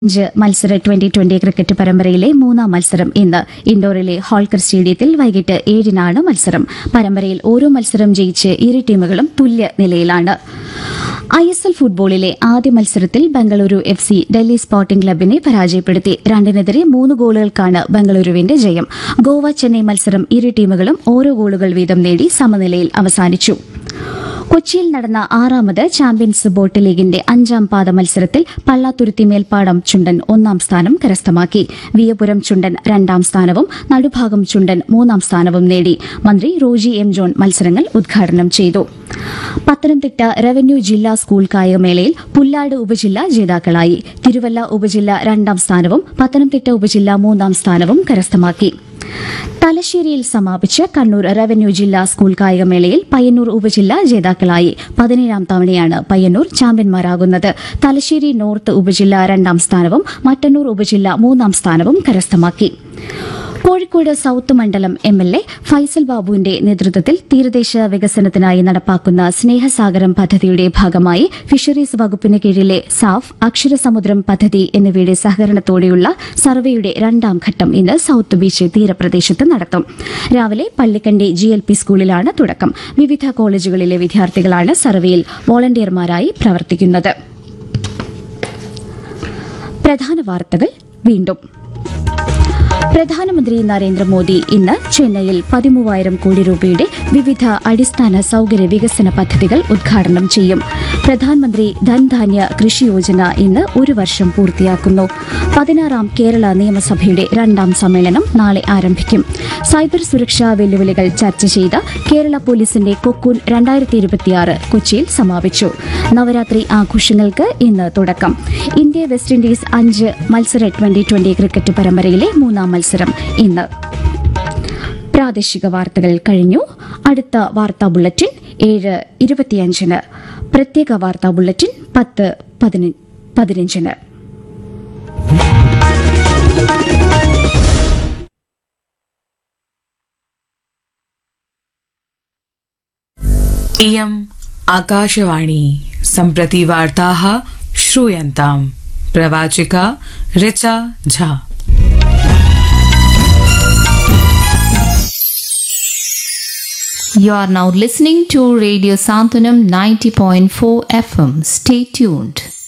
അഞ്ച് മത്സര twenty twenty cricket പരമ്പരയിലെ മൂന്നാം മത്സരം ഇന്ന് ഇൻഡോറിലെ ഹോൾക്കർ സ്റ്റേഡിയത്തിൽ വൈകിട്ട് ഏഴിനാണ് മത്സരം പരമ്പരയിൽ ഓരോ മത്സരം ജയിച്ച് ഇരു ടീമുകളും തുല്യ നിലയിലാണ് ഐ എസ് എൽ ഫുട്ബോളിലെ ആദ്യ മത്സരത്തിൽ Bengaluru F C Delhi sporting ക്ലബിനെ പരാജയപ്പെടുത്തി രണ്ടിനെതിരെ മൂന്ന് ഗോളുകൾക്കാണ് ബംഗളൂരുവിന്റെ ജയം ഗോവ ചെന്നൈ മത്സരം ഇരു ടീമുകളും ഓരോ ഗോളുകൾ വീതം നേടി സമനിലയിൽ അവസാനിച്ചു കൊച്ചിയിൽ നടന്ന ആറാമത് ചാമ്പ്യൻസ് ബോട്ട് ലീഗിന്റെ അഞ്ചാം പാദ മത്സരത്തിൽ പള്ളാത്തുരുത്തി മേൽപ്പാടം ചുണ്ടൻ ഒന്നാം സ്ഥാനം കരസ്ഥമാക്കി വിയപുരം ചുണ്ടൻ രണ്ടാം സ്ഥാനവും നടുഭാഗം ചുണ്ടൻ മൂന്നാം സ്ഥാനവും നേടി മന്ത്രി റോജി എം ജോൺ മത്സരങ്ങൾ ഉദ്ഘാടനം ചെയ്തു പത്തനംതിട്ട റവന്യൂ ജില്ലാ സ്കൂൾ കായികമേളയിൽ പുല്ലാട് ഉപജില്ല ജേതാക്കളായി തിരുവല്ല ഉപജില്ല രണ്ടാം സ്ഥാനവും പത്തനംതിട്ട ഉപജില്ല മൂന്നാം സ്ഥാനവും കരസ്ഥമാക്കി തലശ്ശേരിയിൽ സമാപിച്ച കണ്ണൂർ റവന്യൂ ജില്ലാ സ്കൂൾ കായികമേളയിൽ പയ്യന്നൂർ ഉപജില്ല ജേതാക്കളായി പതിനേഴാം തവണയാണ് പയ്യന്നൂർ ചാമ്പ്യന്മാരാകുന്നത് തലശ്ശേരി നോർത്ത് ഉപജില്ല രണ്ടാം സ്ഥാനവും മട്ടന്നൂർ ഉപജില്ല മൂന്നാം സ്ഥാനവും കരസ്ഥമാക്കി കോഴിക്കോട് സൌത്ത് മണ്ഡലം എം എൽ എ ഫൈസൽ ബാബുവിന്റെ നേതൃത്വത്തിൽ തീരദേശ വികസനത്തിനായി നടപ്പാക്കുന്ന സ്നേഹസാഗരം പദ്ധതിയുടെ ഭാഗമായി ഫിഷറീസ് വകുപ്പിന് കീഴിലെ സാഫ് അക്ഷരസമുദ്രം പദ്ധതി എന്നിവയുടെ സഹകരണത്തോടെയുള്ള സർവേയുടെ രണ്ടാം ഘട്ടം ഇന്ന് സൌത്ത് ബീച്ച് തീരപ്രദേശത്ത് നടത്തും രാവിലെ പള്ളിക്കണ്ടി ജി എൽ പി സ്കൂളിലാണ് തുടക്കം വിവിധ കോളേജുകളിലെ വിദ്യാർത്ഥികളാണ് സർവേയിൽ വോളണ്ടിയർമാരായി പ്രവർത്തിക്കുന്നത് പ്രധാന വാർത്തകൾ വീണ്ടും പ്രധാനമന്ത്രി നരേന്ദ്രമോദി ഇന്ന് ചെന്നൈയിൽ പതിമൂവായിരം കോടി രൂപയുടെ വിവിധ അടിസ്ഥാന സൌകര്യ വികസന പദ്ധതികൾ ഉദ്ഘാടനം ചെയ്യും പ്രധാനമന്ത്രി ധൻധാന്യ കൃഷി യോജന ഇന്ന് ഒരു വർഷം പൂർത്തിയാക്കുന്നു പതിനാറാം കേരള നിയമസഭയുടെ രണ്ടാം സമ്മേളനം നാളെ ആരംഭിക്കും സൈബർ സുരക്ഷാ വെല്ലുവിളികൾ ചർച്ച ചെയ്ത കേരള പോലീസിന്റെ കൊക്കൂൻ രണ്ടായിരത്തി ഇരുപത്തിയാറ് കൊച്ചിയിൽ സമാപിച്ചു നവരാത്രി ആഘോഷങ്ങൾക്ക് ഇന്ന് തുടക്കം ഇന്ത്യ വെസ്റ്റ് ഇൻഡീസ് അഞ്ച് മത്സര ട്വന്റി ട്വന്റി ക്രിക്കറ്റ് പരമ്പരയിലെ മൂന്നാം മത്സരം ഇന്ന് പ്രാദേശിക വാർത്തകൾ കഴിഞ്ഞു അടുത്ത വാർത്താ ബുള്ളറ്റിൻ ഏഴ് ഇരുപത്തിയഞ്ചിന് പ്രത്യേക വാർത്താ ബുള്ളറ്റിൻ പത്ത് പതിന- പതിനഞ്ചിന് इयम् आकाशवाणी सम्प्रति वार्ताः श्रूयन्ताम् प्रवाचिका Richa Jha You are now listening to Radio Santanam 90.4 FM. Stay tuned.